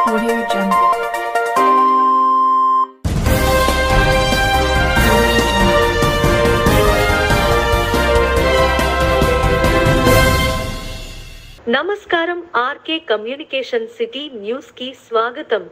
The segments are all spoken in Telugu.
Audio Jungle. Audio Jungle. నమస్కారం ఆర్కే కమ్యూనికేషన్ సిటీ న్యూస్ కి స్వాగతం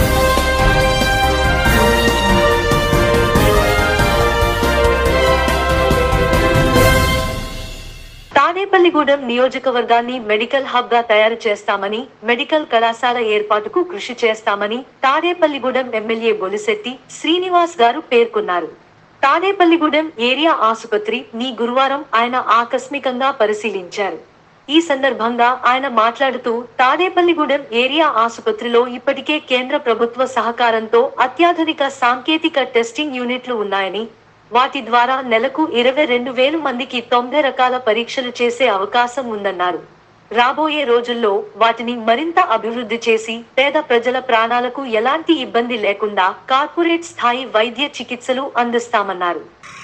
తాడేపల్లిగూడెం నియోజకవర్గాన్ని మెడికల్ హబ్ గా తయారు చేస్తామని మెడికల్ కళాశాల ఏర్పాటుకు కృషి చేస్తామని తాడేపల్లిగూడెం ఎమ్మెల్యే బొలిశెట్టి శ్రీనివాస్ గారు పేర్కొన్నారు తాడేపల్లిగూడెం ఏరియా ఆసుపత్రి ని గురువారం ఆయన ఆకస్మికంగా పరిశీలించారు ఈ సందర్భంగా ఆయన మాట్లాడుతూ తాడేపల్లిగూడెం ఏరియా ఆసుపత్రిలో ఇప్పటికే కేంద్ర ప్రభుత్వ సహకారంతో అత్యాధునిక సాంకేతిక టెస్టింగ్ యూనిట్లు ఉన్నాయని వాటి ద్వారా నెలకు ఇరవై రెండు వేలు మందికి తొంభై రకాల పరీక్షలు చేసే అవకాశం ఉందన్నారు రాబోయే రోజుల్లో వాటిని మరింత అభివృద్ధి చేసి పేద ప్రజల ప్రాణాలకు ఎలాంటి ఇబ్బంది లేకుండా కార్పొరేట్ స్థాయి వైద్య చికిత్సలు అందిస్తామన్నారు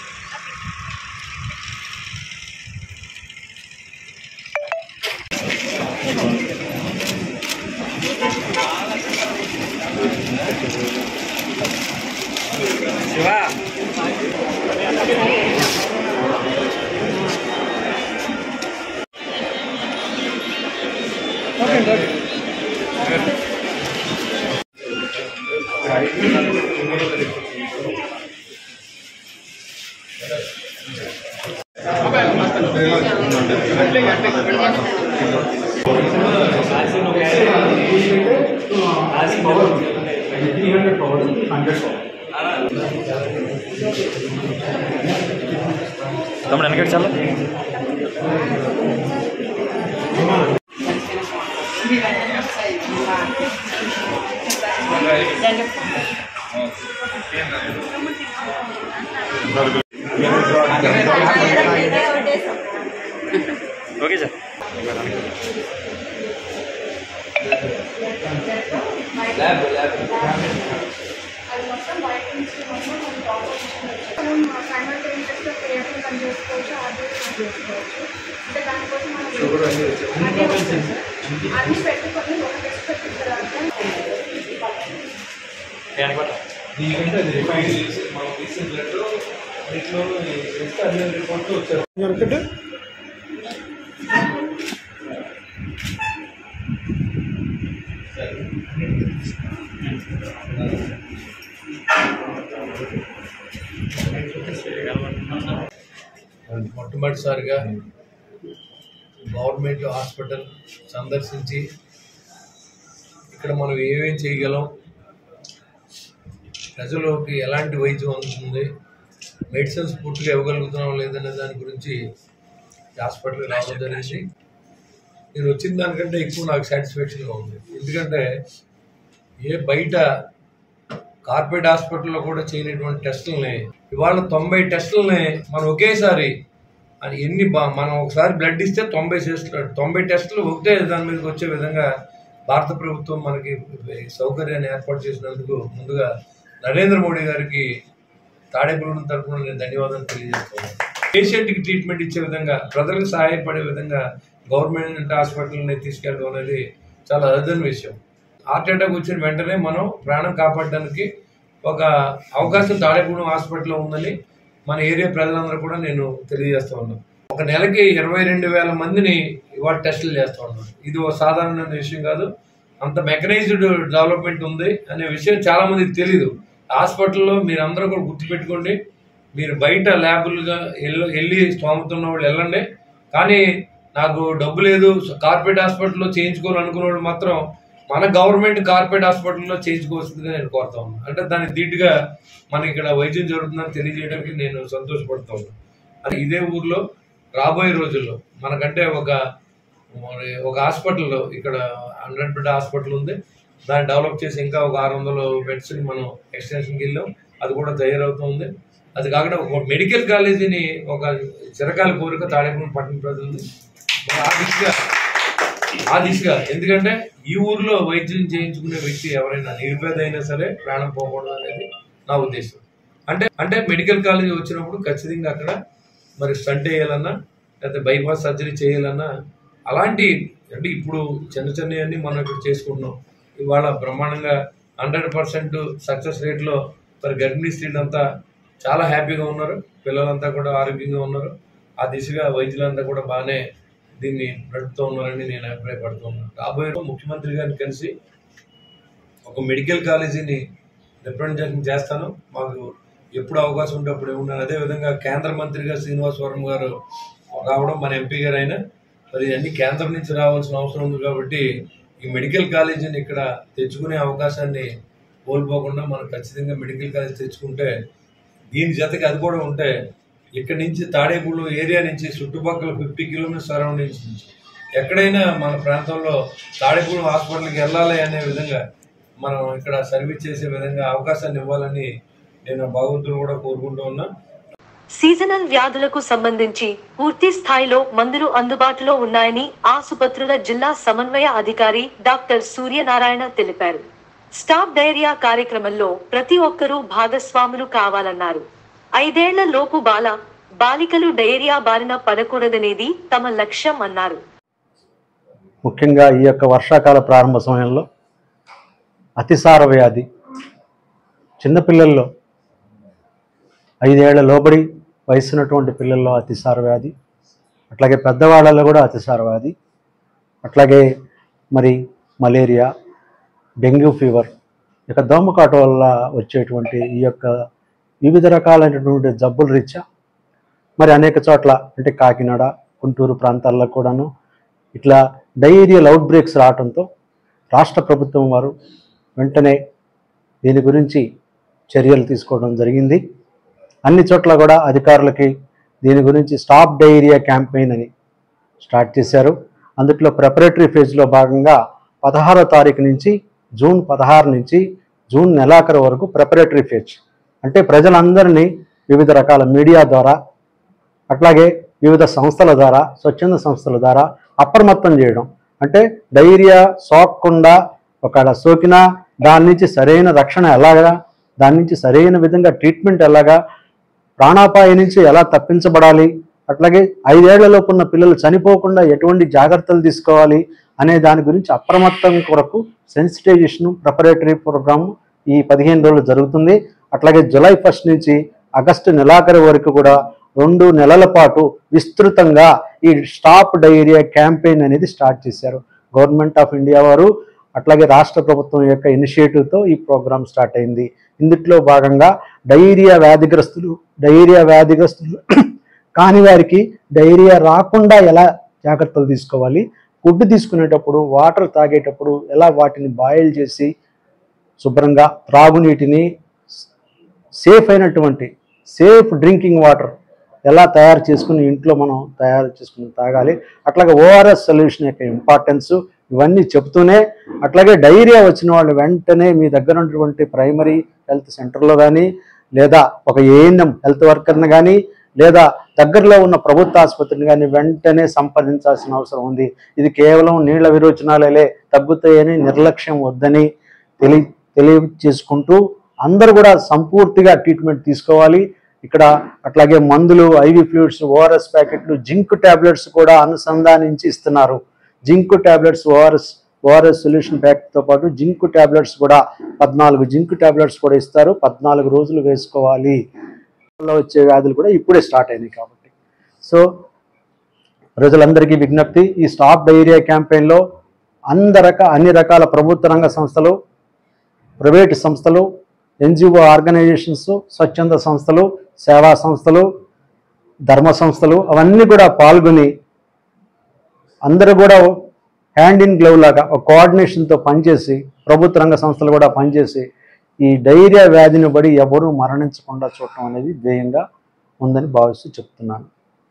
తమ్ముడు వెనకటి చాలా ఓకే సార్ మనం సైమల్టేనియస్గా క్రియేటివ్ పని చేసుకోవచ్చు ఆర్డర్ చేసుకోవచ్చు అంటే దానికోసం మనం అన్ని పెట్టుకొని ఒక టెస్ట్ పెట్టిన తర్వాత వెనక పట్టు. దీనికంటే అది రిఫైన్ చేసి మనం తీసిన బ్లడ్ వీటిలో చేస్తే అన్ని రిపోర్ట్లు వచ్చారు మొట్టమొదటిసారిగా గవర్నమెంట్ హాస్పిటల్ సందర్శించి ఇక్కడ మనం ఏమేం చేయగలం ప్రజలకు ఎలాంటి వైద్యం అందుతుంది మెడిసిన్స్ పూర్తిగా ఇవ్వగలుగుతున్నాం లేదనే దాని గురించి ఈ హాస్పిటల్కి రావడం జరిగింది నేను వచ్చిన దానికంటే ఎక్కువ నాకు సాటిస్ఫాక్షన్గా ఉంది ఎందుకంటే ఏ బయట కార్పొరేట్ హాస్పిటల్లో కూడా చేయనటువంటి టెస్టులని ఇవాళ తొంభై టెస్టులని మనం ఒకేసారి అది ఎన్ని బా మనం ఒకసారి బ్లడ్ ఇస్తే తొంభై టెస్టులు తొంభై టెస్టులు ఒకటే దాని మీదకి వచ్చే విధంగా భారత ప్రభుత్వం మనకి ఈ సౌకర్యాన్ని ఏర్పాటు చేసినందుకు ముందుగా నరేంద్ర మోడీ గారికి తాడేపల్లి తరఫున నేను ధన్యవాదాలు తెలియజేస్తున్నాను పేషెంట్కి ట్రీట్మెంట్ ఇచ్చే విధంగా ప్రజలకు సహాయపడే విధంగా గవర్నమెంట్ హాస్పిటల్ని తీసుకెళ్ళడం అనేది చాలా అరుదైన విషయం హార్ట్ అటాక్ వచ్చిన వెంటనే మనం ప్రాణం కాపాడడానికి ఒక అవకాశం తాడేపూడెం హాస్పిటల్లో ఉందని మన ఏరియా ప్రజలందరూ కూడా నేను తెలియజేస్తా ఉన్నాను ఒక నెలకి ఇరవై రెండు వేల మందిని ఇవాళ టెస్టులు చేస్తా ఉన్నాను ఇది ఒక సాధారణ విషయం కాదు అంత మెకనైజ్డ్ డెవలప్మెంట్ ఉంది అనే విషయం చాలా మందికి తెలియదు హాస్పిటల్లో మీరందరూ కూడా గుర్తుపెట్టుకోండి మీరు బయట ల్యాబులుగా వెళ్ళి వెళ్ళి స్తోమత ఉన్న వాళ్ళు వెళ్ళండి కానీ నాకు డబ్బు లేదు కార్పొరేట్ హాస్పిటల్లో చేయించుకోవాలనుకున్న వాళ్ళు మాత్రం మన గవర్నమెంట్ కార్పొరేట్ హాస్పిటల్లో చేయించుకోవాల్సిందిగా నేను కోరుతా ఉన్నాను అంటే దానికి ధీటుగా మనకి ఇక్కడ వైద్యం జరుగుతుందని తెలియజేయడానికి నేను సంతోషపడుతూ ఉన్నాను అది ఇదే ఊర్లో రాబోయే రోజుల్లో మనకంటే ఒక మరి ఒక హాస్పిటల్ ఇక్కడ హండ్రెడ్ బెడ్ హాస్పిటల్ ఉంది దాన్ని డెవలప్ చేసి ఇంకా ఒక ఆరు వందల బెడ్స్ మనం ఎక్స్టెన్షన్కి వెళ్ళాం అది కూడా తయారవుతుంది అది కాకుండా ఒక మెడికల్ కాలేజీని ఒక చిరకాల కోరిక తాడేపల్లి పట్టణ ప్రజలు ఆ దిశగా ఆ దిశగా ఎందుకంటే ఈ ఊర్లో వైద్యం చేయించుకునే వ్యక్తి ఎవరైనా నిరుపేద అయినా సరే ప్రాణం పోకూడదు అనేది నా ఉద్దేశం అంటే అంటే మెడికల్ కాలేజ్ వచ్చినప్పుడు ఖచ్చితంగా అక్కడ మరి స్టంట్ వేయాలన్నా లేకపోతే బైపాస్ సర్జరీ చేయాలన్నా అలాంటి అంటే ఇప్పుడు చిన్న చిన్నవన్నీ మనం ఇక్కడ చేసుకుంటున్నాం ఇవాళ బ్రహ్మాండంగా హండ్రెడ్ పర్సెంట్ సక్సెస్ రేట్లో మరి గర్భిణీ స్త్రీలంతా చాలా హ్యాపీగా ఉన్నారు పిల్లలంతా కూడా ఆరోగ్యంగా ఉన్నారు ఆ దిశగా వైద్యులంతా కూడా బాగానే దీన్ని నడుపుతూ ఉన్నారని నేను అభిప్రాయపడుతూ ఉన్నాను రాబోయే రోజు ముఖ్యమంత్రి గారిని కలిసి ఒక మెడికల్ కాలేజీని రిప్రజెంటేషన్ చేస్తాను మాకు ఎప్పుడు అవకాశం ఉంటే అప్పుడు ఉన్నాను అదేవిధంగా కేంద్ర మంత్రిగా శ్రీనివాస్ వర్మ గారు రావడం మన ఎంపీ గారు అయినా మరి అన్ని కేంద్రం నుంచి రావాల్సిన అవసరం ఉంది కాబట్టి ఈ మెడికల్ కాలేజీని ఇక్కడ తెచ్చుకునే అవకాశాన్ని కోల్పోకుండా మనం ఖచ్చితంగా మెడికల్ కాలేజ్ తెచ్చుకుంటే దీని జతకి అది కూడా ఉంటే ఇక్కడి నుంచి తాడేపూడు ఏరియా నుంచి చుట్టుపక్కల ఫిఫ్టీ కిలోమీటర్స్ సరౌండింగ్స్ నుంచి ఎక్కడైనా మన ప్రాంతంలో తాడేపూడి హాస్పిటల్కి వెళ్ళాలి అనే విధంగా మనం ఇక్కడ సర్వీస్ చేసే విధంగా అవకాశాన్ని ఇవ్వాలని నేను భగవంతుడు కూడా కోరుకుంటూ ఉన్నా సీజనల్ వ్యాధులకు సంబంధించి పూర్తి స్థాయిలో మందులు అందుబాటులో ఉన్నాయని ఆసుపత్రుల జిల్లా సమన్వయ అధికారి డాక్టర్ సూర్యనారాయణ తెలిపారు స్టాప్ డైరియా కార్యక్రమంలో ప్రతి ఒక్కరూ భాగస్వాములు కావాలన్నారు ఐదేళ్ల లోపు బాల బాలికలు డయేరియా బారిన పడకూడదనేది తమ లక్ష్యం అన్నారు ముఖ్యంగా ఈ యొక్క వర్షాకాల ప్రారంభ సమయంలో అతిసార వ్యాధి చిన్నపిల్లల్లో ఐదేళ్ల లోబడి వయసున్నటువంటి పిల్లల్లో అతిసార వ్యాధి అట్లాగే పెద్దవాళ్ళలో కూడా అతిసార వ్యాధి అట్లాగే మరి మలేరియా డెంగ్యూ ఫీవర్ ఇక దోమకాటు వల్ల వచ్చేటువంటి ఈ యొక్క వివిధ రకాలైనటువంటి జబ్బుల రీత్యా మరి అనేక చోట్ల అంటే కాకినాడ గుంటూరు ప్రాంతాల్లో కూడాను ఇట్లా డయేరియల్ అవుట్ బ్రేక్స్ రావడంతో రాష్ట్ర ప్రభుత్వం వారు వెంటనే దీని గురించి చర్యలు తీసుకోవడం జరిగింది అన్ని చోట్ల కూడా అధికారులకి దీని గురించి స్టాప్ డయేరియా క్యాంపెయిన్ అని స్టార్ట్ చేశారు అందులో ప్రిపరేటరీ ఫేజ్లో భాగంగా పదహారో తారీఖు నుంచి జూన్ పదహారు నుంచి జూన్ నెలాఖరు వరకు ప్రిపరేటరీ ఫేజ్ అంటే ప్రజలందరినీ వివిధ రకాల మీడియా ద్వారా అట్లాగే వివిధ సంస్థల ద్వారా స్వచ్ఛంద సంస్థల ద్వారా అప్రమత్తం చేయడం అంటే డైరియా సోకకుండా ఒకవేళ సోకినా దాని నుంచి సరైన రక్షణ ఎలాగా దాని నుంచి సరైన విధంగా ట్రీట్మెంట్ ఎలాగా ప్రాణాపాయ నుంచి ఎలా తప్పించబడాలి అట్లాగే ఐదేళ్లలోపు ఉన్న పిల్లలు చనిపోకుండా ఎటువంటి జాగ్రత్తలు తీసుకోవాలి అనే దాని గురించి అప్రమత్తం కొరకు సెన్సిటైజేషన్ ప్రిపరేటరీ ప్రోగ్రామ్ ఈ పదిహేను రోజులు జరుగుతుంది అట్లాగే జూలై ఫస్ట్ నుంచి ఆగస్టు నెలాఖరు వరకు కూడా రెండు నెలల పాటు విస్తృతంగా ఈ స్టాప్ డయేరియా క్యాంపెయిన్ అనేది స్టార్ట్ చేశారు గవర్నమెంట్ ఆఫ్ ఇండియా వారు అట్లాగే రాష్ట్ర ప్రభుత్వం యొక్క ఇనిషియేటివ్తో ఈ ప్రోగ్రామ్ స్టార్ట్ అయింది ఇందుట్లో భాగంగా డయేరియా వ్యాధిగ్రస్తులు డయేరియా వ్యాధిగ్రస్తులు కాని వారికి డయేరియా రాకుండా ఎలా జాగ్రత్తలు తీసుకోవాలి ఫుడ్ తీసుకునేటప్పుడు వాటర్ తాగేటప్పుడు ఎలా వాటిని బాయిల్ చేసి శుభ్రంగా త్రాగునీటిని సేఫ్ అయినటువంటి సేఫ్ డ్రింకింగ్ వాటర్ ఎలా తయారు చేసుకుని ఇంట్లో మనం తయారు చేసుకుని తాగాలి అట్లాగే ఓఆర్ఎస్ సొల్యూషన్ యొక్క ఇంపార్టెన్స్ ఇవన్నీ చెప్తూనే అట్లాగే డైరియా వచ్చిన వాళ్ళు వెంటనే మీ దగ్గర ఉన్నటువంటి ప్రైమరీ హెల్త్ సెంటర్లో కానీ లేదా ఒక ఏఎన్ఎం హెల్త్ వర్కర్ని కానీ లేదా దగ్గరలో ఉన్న ప్రభుత్వ ఆసుపత్రిని కానీ వెంటనే సంప్రదించాల్సిన అవసరం ఉంది ఇది కేవలం నీళ్ల విరోచనాలే తగ్గుతాయని నిర్లక్ష్యం వద్దని తెలి తెలియచేసుకుంటూ అందరూ కూడా సంపూర్తిగా ట్రీట్మెంట్ తీసుకోవాలి ఇక్కడ అట్లాగే మందులు ఐవి ఫ్లూయిడ్స్ ఓఆర్ఎస్ ప్యాకెట్లు జింక్ టాబ్లెట్స్ కూడా అనుసంధానించి ఇస్తున్నారు zinc tablets ORS ORS solution ప్యాక్తో పాటు జింక్ టాబ్లెట్స్ కూడా పద్నాలుగు జింక్ టాబ్లెట్స్ కూడా ఇస్తారు పద్నాలుగు రోజులు వేసుకోవాలి లో వచ్చే వ్యాధులు కూడా ఇప్పుడే స్టార్ట్ అయినాయి కాబట్టి సో ప్రజలందరికీ విజ్ఞప్తి ఈ స్టాప్ డైరియా క్యాంపెయిన్లో అందరక అన్ని రకాల ప్రభుత్వ రంగ సంస్థలు ప్రైవేటు సంస్థలు ఎన్జిఓ ఆర్గనైజేషన్స్ స్వచ్ఛంద సంస్థలు సేవా సంస్థలు ధర్మ సంస్థలు అవన్నీ కూడా పాల్గొని అందరూ కూడా హ్యాండ్ ఇన్ గ్లవ్ లాగా ఒక కోఆర్డినేషన్తో పనిచేసి ప్రభుత్వ రంగ సంస్థలు కూడా పనిచేసి ఈ డైరియా వ్యాధిని బడి ఎవరూ మరణించకుండా చూడటం అనేది ధ్యేయంగా ఉందని భావిస్తూ చెప్తున్నాను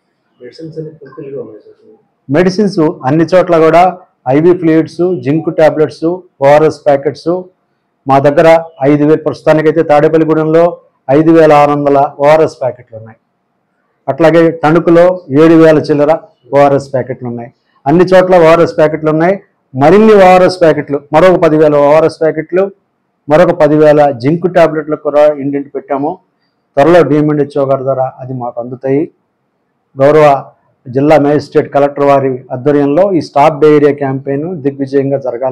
మెడిసిన్స్ అన్ని చోట్ల కూడా IV fluids zinc tablets ORS packets మా దగ్గర ఐదు వేలు ప్రస్తుతానికైతే తాడేపల్లిగూడెంలో ఐదు వేల ఆరు వందల ఓఆర్ఎస్ ప్యాకెట్లు ఉన్నాయి అట్లాగే తణుకులో ఏడు వేల చిల్లర ఓఆర్ఎస్ ప్యాకెట్లు ఉన్నాయి అన్ని చోట్ల ఓఆర్ఎస్ ప్యాకెట్లు ఉన్నాయి మరిన్ని ఓఆర్ఎస్ ప్యాకెట్లు మరొక పదివేల ఓఆర్ఎస్ ప్యాకెట్లు మరొక పదివేల జింక్ టాబ్లెట్లు కూడా ఇంటింటి పెట్టాము త్వరలో డిఎంఎండ్హెచ్ఓ గారి ద్వారా అది మాకు అందుతాయి గౌరవ జిల్లా మేజిస్ట్రేట్ కలెక్టర్ వారి ఆధ్వర్యంలో ఈ స్టాప్ డైరియా క్యాంపెయిన్ దిగ్విజయంగా జరగాలని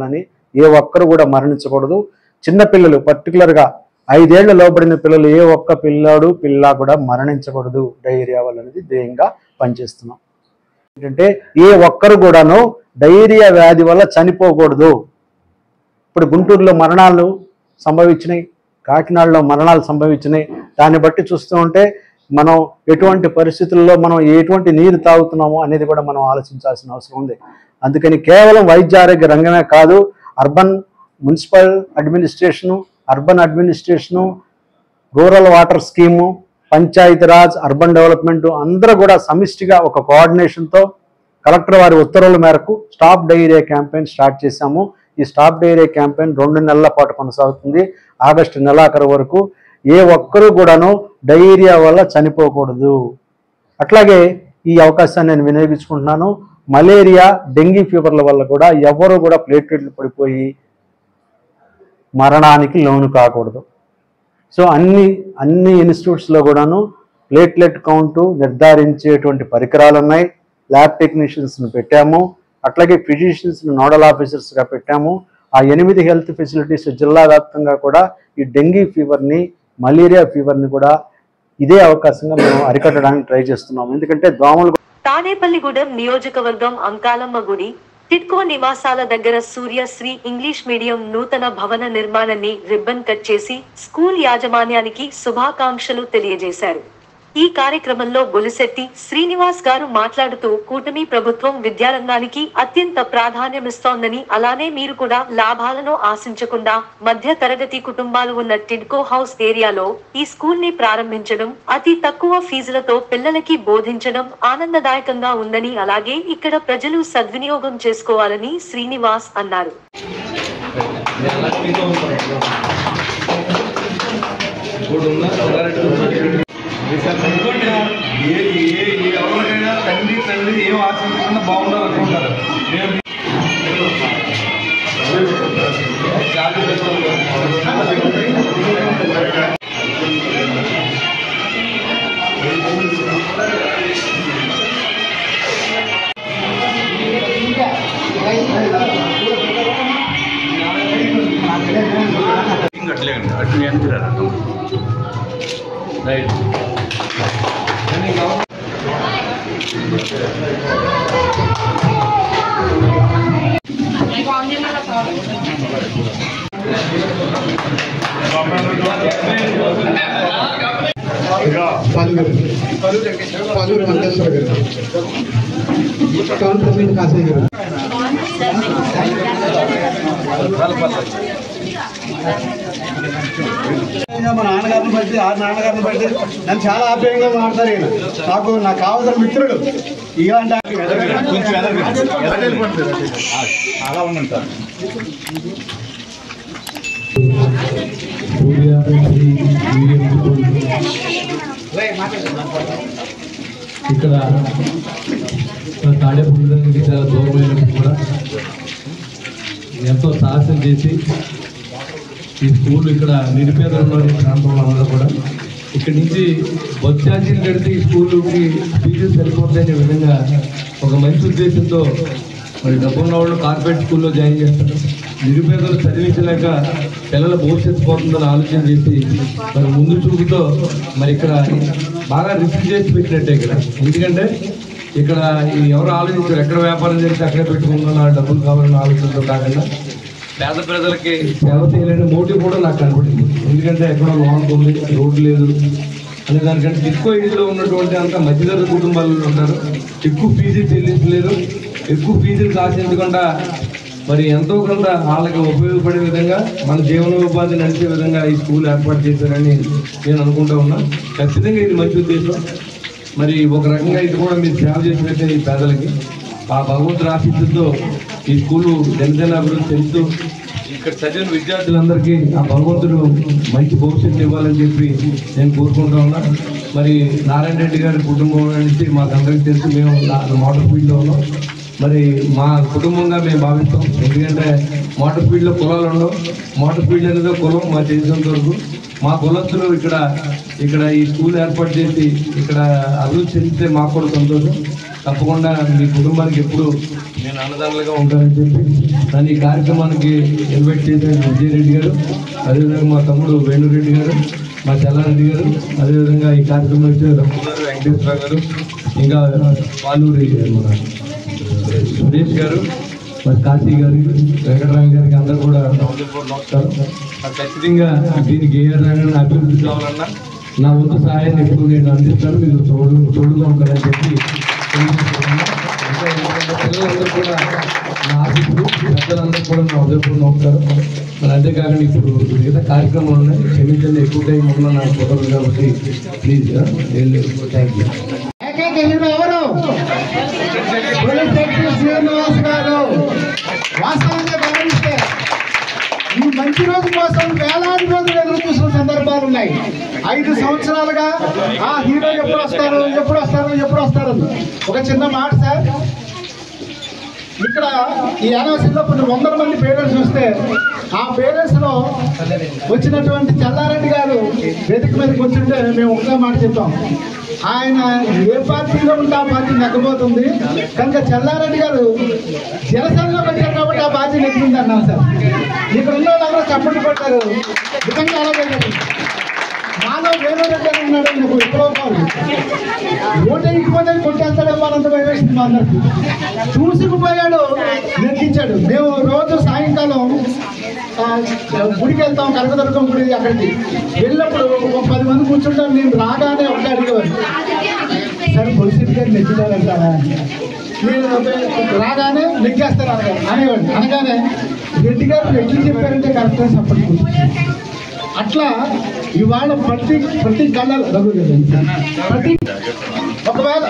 ఏ ఒక్కరు కూడా మరణించకూడదు చిన్న పిల్లలు పర్టికులర్గా ఐదేళ్ల లోబడిన పిల్లలు ఏ ఒక్క పిల్లాడు పిల్ల కూడా మరణించకూడదు డయేరియా వల్ల అనేది ధ్యేయంగా పనిచేస్తున్నాం ఏంటంటే ఏ ఒక్కరు కూడాను డయేరియా వ్యాధి వల్ల చనిపోకూడదు ఇప్పుడు గుంటూరులో మరణాలు సంభవించినాయి కాకినాడలో మరణాలు సంభవించినాయి దాన్ని బట్టి చూస్తూ ఉంటే మనం ఎటువంటి పరిస్థితుల్లో మనం ఎటువంటి నీరు తాగుతున్నామో అనేది కూడా మనం ఆలోచించాల్సిన అవసరం ఉంది అందుకని కేవలం వైద్య ఆరోగ్య రంగమే కాదు urban municipal administration urban administration rural water scheme Panchayati Raj urban development అందరూ కూడా సమిష్టిగా ఒక కోఆర్డినేషన్తో కలెక్టర్ వారి ఉత్తర్వుల మేరకు స్టాప్ డైరియా క్యాంపెయిన్ స్టార్ట్ చేశాము ఈ స్టాప్ డైరియా క్యాంపెయిన్ రెండు నెలల పాటు కొనసాగుతుంది ఆగస్టు నెలాఖరు వరకు ఏ ఒక్కరూ కూడాను డైరియా వల్ల చనిపోకూడదు అట్లాగే ఈ అవకాశాన్ని నేను వినియోగించుకుంటున్నాను మలేరియా డెంగీ ఫీవర్ల వల్ల కూడా ఎవరు కూడా ప్లేట్లెట్లు పడిపోయి మరణానికి లోను కాకూడదు సో అన్ని అన్ని ఇన్స్టిట్యూట్స్లో కూడాను ప్లేట్లెట్ కౌంటు నిర్ధారించేటువంటి పరికరాలు ఉన్నాయి ల్యాబ్ టెక్నీషియన్స్ని పెట్టాము అట్లాగే ఫిజిషియన్స్ని నోడల్ ఆఫీసర్స్గా పెట్టాము ఆ ఎనిమిది హెల్త్ ఫెసిలిటీస్ జిల్లా వ్యాప్తంగా కూడా ఈ డెంగీ ఫీవర్ని మలేరియా ఫీవర్ని కూడా ఇదే అవకాశంగా మేము అరికట్టడానికి ట్రై చేస్తున్నాం ఎందుకంటే దోమలు తాడేపల్లిగూడెం నియోజకవర్గం అంకాలమ్మ గుడి టిడ్కో నివాసాల దగ్గర సూర్యశ్రీ ఇంగ్లీష్ మీడియం నూతన భవన నిర్మాణాన్ని రిబ్బన్ కట్ చేసి స్కూల్ యాజమాన్యానికి శుభాకాంక్షలు తెలియజేశారు ఈ కార్యక్రమంలో బొలిశెట్టి శ్రీనివాస్ గారు మాట్లాడుతూ కూటమి ప్రభుత్వం విద్యారంగానికి అత్యంత ప్రాధాన్యమిస్తోందని అలానే మీరు కూడా లాభాలను ఆశించకుండా మధ్య తరగతి కుటుంబాలు ఉన్న టిడ్కో హౌస్ ఏరియాలో ఈ స్కూల్ ని ప్రారంభించడం అతి తక్కువ ఫీజులతో పిల్లలకి బోధించడం ఆనందదాయకంగా ఉందని అలాగే ఇక్కడ ప్రజలు సద్వినియోగం చేసుకోవాలని శ్రీనివాస్ అన్నారు ఏ ఏ ఏ ఎవరికైనా తండ్రి తండ్రి ఏం ఆశించకుండా బాగుండాలి అనుకుంటారు నేను జాతి అట్లేండి అట్లే అనుకున్నాను రైట్ పాల్గొరు పాల్గొరు వెంకటేశ్వర గారు టౌన్ ప్రెసిడెంట్ కాశీ గారు మా నాన్నగారిని బట్టి ఆ నాన్నగారిని బట్టి నన్ను చాలా ఆప్యాయంగా మాట్లాడతారు ఈయన నాకు నాకు కావాల్సిన మిత్రుడు ఇలాంటి కొంచెం అలా ఉండండి సార్ ఇక్కడ మన తాడేపల్లికి చాలా దూరమైనప్పుడు కూడా ఎంతో సాహసం చేసి ఈ స్కూల్ ఇక్కడ నిరుపేదలోని ప్రాంతంలో అందరూ కూడా ఇక్కడి నుంచి బస్ ఛార్జీలు కడితే ఈ స్కూల్కి ఫీజులు సరిపోతాయనే విధంగా ఒక మంచి ఉద్దేశంతో మరి డబ్బున్న వాళ్ళు కార్పొరేట్ స్కూల్లో జాయిన్ చేస్తారు నిరుపేదలు చదివించలేక పిల్లల భవిష్యత్తు పోతుందని ఆలోచన చేసి మరి ముందు చూపుతో మరి ఇక్కడ బాగా రిస్క్ చేసి పెట్టినట్టే ఇక్కడ ఎందుకంటే ఇక్కడ ఈ ఎవరు ఆలోచించారు ఎక్కడ వ్యాపారం చేస్తే అక్కడే పెట్టుకుంటున్నా నా డబ్బులు కావాలన్న ఆలోచనతో కాకుండా పేద ప్రజలకి సేవ చేయాలనే మోటివ్ కూడా నాకు కనపడింది ఎందుకంటే ఎక్కడో లోన్ ఉంది రోడ్డు లేదు అనే దానికంటే ఎక్కువ ఏజ్లో ఉన్నటువంటి అంత మధ్యతరగతి కుటుంబాలు ఉంటారు ఎక్కువ ఫీజులు చెల్లించలేరు ఎక్కువ ఫీజులు కాసించకుండా మరి ఎంతో కొంత వాళ్ళకి ఉపయోగపడే విధంగా మన జీవనోపాధి నడిచే విధంగా ఈ స్కూల్ ఏర్పాటు చేశారని నేను అనుకుంటా ఉన్నా ఖచ్చితంగా ఇది మంచి ఉద్దేశం మరి ఒక రకంగా ఇది కూడా మీరు సేవ చేసినట్టే ఈ పేదలకి ఆ భగవంతుడు ఆశీస్సుతో ఈ స్కూలు జనజన అభివృద్ధి చెందుతూ ఇక్కడ చదివిన విద్యార్థులందరికీ ఆ భగవంతుడు మంచి భవిష్యత్తు ఇవ్వాలని చెప్పి నేను కోరుకుంటా ఉన్నా మరి నారాయణ రెడ్డి గారి కుటుంబం నుంచి మాకు అందరికీ తెలుసు మేము నా- మోటార్ ఫీల్డ్లో ఉన్నాం మరి మా కుటుంబంగా మేము భావిస్తాం ఎందుకంటే మోటార్ ఫీల్డ్లో కులాలు ఉండవు మోటార్ ఫీల్డ్ అనేది ఒక కులం మా తెలిసినంత వరకు మా కులస్తులు ఇక్కడ ఇక్కడ ఈ స్కూల్ ఏర్పాటు చేసి ఇక్కడ అభివృద్ధి చెందితే మాకు కూడా సంతోషం తప్పకుండా మీ కుటుంబానికి ఎప్పుడు నేను అన్నదానులుగా ఉంటానని చెప్పి నన్ను ఈ కార్యక్రమానికి ఇన్వైట్ చేసిన విజయరెడ్డి గారు అదేవిధంగా మా తమ్ముడు వేణురెడ్డి గారు మా చల్లారెడ్డి గారు అదేవిధంగా ఈ కార్యక్రమం వచ్చిన రమ్ము గారు వెంకటేశ్వర గారు ఇంకా పాలూరి మన సురేష్ గారు మరి కాశీ గారికి వెంకటరామ గారికి అందరూ కూడా నా హృదయపూర్వక నమస్కారం మరి ఖచ్చితంగా దీనికి ఏ రంగం అభివృద్ధి కావాలన్నా నా వంతు సహాయాన్ని ఎప్పుడు నేను అందిస్తాను మీరు తోడు తోడుగా ఉంటారని చెప్పి తెలియజేస్తున్నాను. ఇంకా ఎందుకంటే పిల్లలందరూ కూడా నా ఆశిస్తులు పెద్దలందరూ కూడా నా హృదయపూర్వక నమస్కారం మరి అంతేకాకుండా ఇప్పుడు మిగతా కార్యక్రమాలు ఉన్నాయి క్షమించండి ఎక్కువ టైం ఉన్నా నాకు కుదరదు కాబట్టి ప్లీజ్ థ్యాంక్ యూ ఏకైక హీరో ఎవరు పులిశెట్టి శ్రీనివాస్ గారు వాస్తవంగా గమనిస్తే ఈ మంచి రోజు కోసం వేలాది రోజులు ఎదురు చూసిన సందర్భాలు ఉన్నాయి ఐదు సంవత్సరాలుగా ఆ హీరో ఎప్పుడు వస్తారు ఎప్పుడు వస్తారు ఎప్పుడు వస్తారు అని. ఒక చిన్న మాట సార్ ఇక్కడ ఈ యానివర్సరీలో కొన్ని వందల మంది పేరెంట్స్ వస్తే ఆ పేరెంట్స్ లో వచ్చినటువంటి చల్లారెడ్డి గారు వేదిక మీద కూర్చుంటే మేము ఒకే మాట చెప్పాం ఆయన ఏ పార్టీలో ఉంటే ఆ పార్టీ నెగ్గబోతుంది కనుక చల్లారెడ్డి గారు జనసేనలో పెట్టారు కాబట్టి ఆ పార్టీ నెగ్గింది అన్నాం సార్ ఇక్కడ ఉన్న వాళ్ళందరూ చప్పట్లు కొట్టారు నిజంగా అలాగే జరిగింది. మాలో వేణురెడ్డి అని ఉన్నాడు నాకు ఎప్పుడో కాదు ఓటు వేయకపోతే కొట్టేస్తాడేమో అనంత భయం వేసింది మా అందరికి చూసుకుపోయాడు నెగ్గించాడు మేము రోజు సాయంకాలం ఆ, గుడికి వెళ్తాం కనకదుర్గం గుడి అక్కడికి వెళ్ళినప్పుడు ఒక పది మంది కూర్చుంటాం నేను రాగానే ఒకటి అడిగేవాడు సరే పొలిసిటీ గారు నెగ్గుతారంటారా నేను రాగానే నెగ్గేస్తారు అనగా అనేవాడు అనగానే రెడ్డి గారు ఎట్లు చెప్పారంటే కరెక్ట్గా సపోర్ట్ అట్లా ఇవాళ ప్రతి ప్రతి కళ్ళ రఘు గారు, ప్రతి ఒకవేళ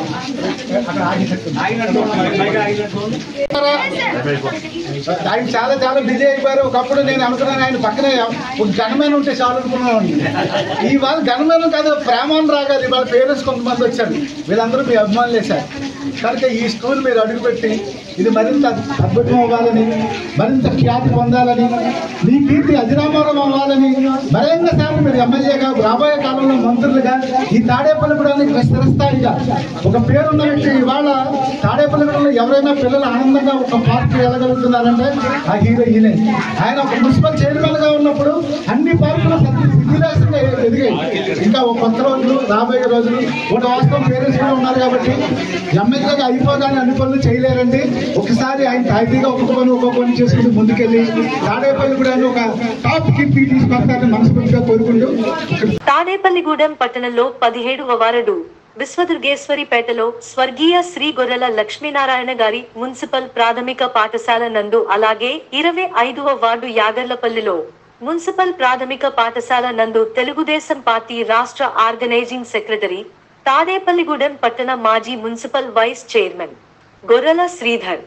ఆయన చాలా చాలా బిజీ అయిపోయారు ఒకప్పుడు నేను అనుకున్నాను ఆయన పక్కనే ఒక గణమైన ఉంటే చాలు అనుకున్నాను ఇవాళ గణమైన కాదు ప్రేమాన్ రాగారు ఇవాళ పేరెంట్స్ కొంతమంది వచ్చారు వీళ్ళందరూ మీ అభిమానులు వేశారు కనుక ఈ స్కూల్ మీరు అడుగుపెట్టి ఇది మరింత అద్భుతం అవ్వాలని మరింత ఖ్యాతి పొందాలని మీ కీర్తి అధిరామరం అవ్వాలని మరింత సార్లు మీరు ఎమ్మెల్యేగా రాబోయే కాలంలో మంత్రులుగా ఈ తాడేపల్లిగూడానికి స్థిరస్థాయిగా ఒక పేరున్న వ్యక్తి ఇవాళ తాడేపల్లిగూడలో ఎవరైనా పిల్లలు ఆనందంగా ఒక పార్క్ వెళ్ళగలుగుతున్నారంటే ఆ హీరో ఈయనే ఆయన ఒక మున్సిపల్ చైర్మన్ గా ఉన్నప్పుడు అన్ని పార్కులు సిద్ధిరాశంగా ఎదిగాయి ఇంకా ఒక కొత్త రోజులు రాబోయే రోజులు ఒక వాస్తవం పేరెంట్స్ కూడా ఉన్నారు కాబట్టి ఎమ్మెల్యేగా అయిపోగానే అన్ని పనులు చేయలేరండి ఒకసారి ఆయన తాయితీగా ఒక్కొక్క పని ఒక్కొక్క పని చేసుకుంటూ ముందుకెళ్ళి తాడేపల్లి కూడా ఒక టాప్ కీర్తి తీసుకొస్తారని మనస్ఫూర్తిగా కోరుకుంటూ తాడేపల్లిగూడెం పట్టణంలో పదిహేడవ వారడు విశ్వదుర్గేశ్వరిపేటలో స్వర్గీయ శ్రీ గొర్రెల లక్ష్మీనారాయణ గారి మున్సిపల్ ప్రాథమిక పాఠశాల నందు అలాగే ఇరవై ఐదవ వార్డు యాగర్లపల్లిలో మున్సిపల్ ప్రాథమిక పాఠశాల నందు తెలుగుదేశం పార్టీ రాష్ట్ర ఆర్గనైజింగ్ సెక్రటరీ తాడేపల్లిగూడెం పట్టణ మాజీ మున్సిపల్ వైస్ చైర్మన్ గొర్రెల శ్రీధర్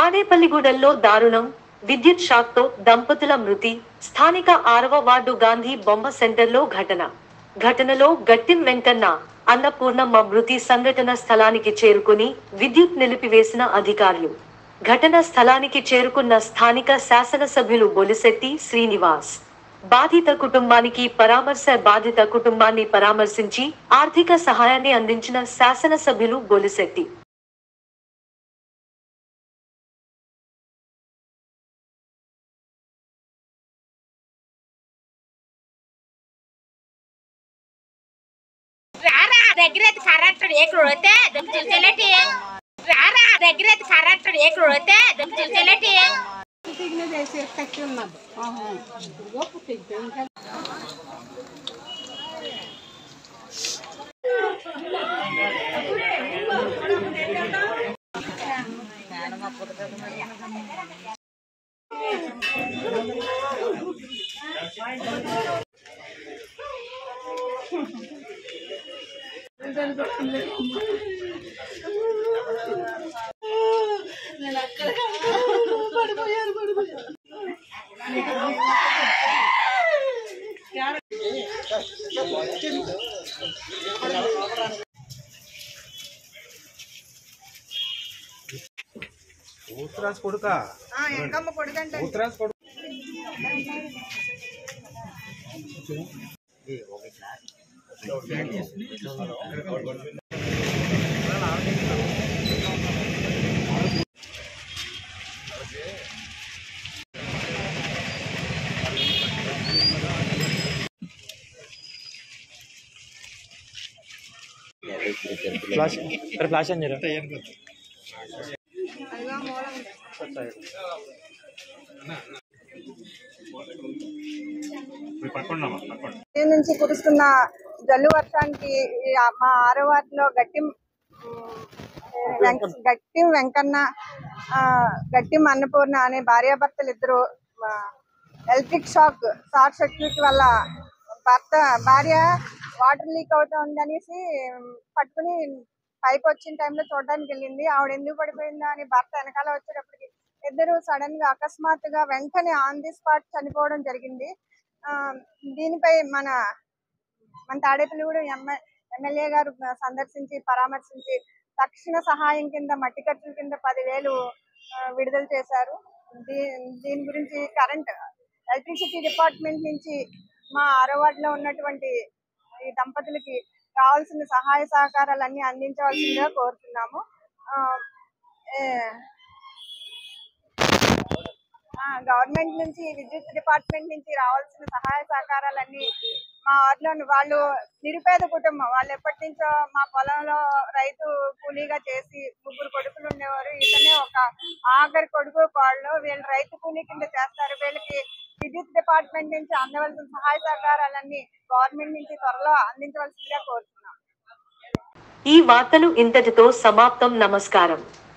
తాడేపల్లిగూడెంలో దారుణం విద్యుత్ షాక్తో దంపతుల మృతి స్థానిక ఆరవ వార్డు గాంధీ బొమ్మ సెంటర్లో ఘటన ఘటనలో గట్టిం వెంకన్న అన్నపూర్ణమ్మ మృతి సంఘటన స్థలానికి చేరుకుని విద్యుత్ నిలిపివేసిన అధికారులు ఘటన స్థలానికి చేరుకున్న స్థానిక శాసనసభ్యులు బొలిశెట్టి శ్రీనివాస్ బాధిత కుటుంబానికి పరామర్శ బాధిత కుటుంబాన్ని పరామర్శించి ఆర్థిక సహాయాన్ని అందించిన శాసనసభ్యులు బొలిశెట్టి రారా దగ్గర కరెక్ట్ ఎక్కడ వస్తే దగ్గర చూసేలేటి రారా దగ్గర కరెక్ట్ ఎక్కడ వస్తే దగ్గర చూసేలేటి ఊత్తరాజ్ కొడుక ఎంకమ్మ కొడుకంటే ఊత్తరాజ్ కొడుకు ఫ్లాష్ అరే ఫ్లాష్ అని జరా ఉదయం నుంచి కురుస్తున్న జల్లు వర్షానికి ఈ మా ఆరో వార్డులో గట్టి వెంక- గట్టి వెంకన్న ఆ, గట్టి అన్నపూర్ణ అనే భార్యాభర్తలు ఇద్దరు ఎలక్ట్రిక్ షాక్ షార్ట్ సర్క్యూట్ వల్ల భర్త భార్య వాటర్ లీక్ అవుతా ఉందనేసి పట్టుకుని పైకి వచ్చిన టైంలో చూడడానికి వెళ్ళింది ఆవిడ ఎందుకు పడిపోయిందా అని భర్త వెనకాల వచ్చేటప్పటికి ఇద్దరు సడన్ గా అకస్మాత్తుగా వెంటనే ఆన్ ది స్పాట్ చనిపోవడం జరిగింది ఆ, దీనిపై మన మన తాడేపల్లిగూడెం ఎమ్మె- ఎమ్మెల్యే గారు సందర్శించి పరామర్శించి తక్షణ సహాయం కింద మట్టి ఖర్చుల కింద పదివేలు ఆ, విడుదల చేశారు దీ- దీని గురించి కరెంట్ ఎలక్ట్రిసిటీ డిపార్ట్మెంట్ నుంచి మా ఆరో వార్డులో ఉన్నటువంటి ఈ దంపతులకి కావాల్సిన సహాయ సహకారాలన్నీ అందించవలసిందిగా కోరుతున్నాము ఆ, ఏ- గవర్నమెంట్ నుంచి విద్యుత్ డిపార్ట్మెంట్ నుంచి రావాల్సిన సహాయ సహకారాలన్నీ మా వార్డులో వాళ్ళు నిరుపేద కుటుంబం వాళ్ళు ఎప్పటి నుంచో మా పొలంలో రైతు కూలీగా చేసి ముగ్గురు కొడుకులు ఉండేవారు ఇతనే ఒక ఆఖరి కొడుకు కోళ్ళు వీళ్ళు రైతు కూలీ కింద చేస్తారు వీళ్ళకి విద్యుత్ డిపార్ట్మెంట్ నుంచి అందవలసిన సహాయ సహకారాలన్నీ గవర్నమెంట్ నుంచి త్వరలో అందించవలసిందిగా కోరుతున్నాం ఈ వార్తలు ఇంతటితో సమాప్తం నమస్కారం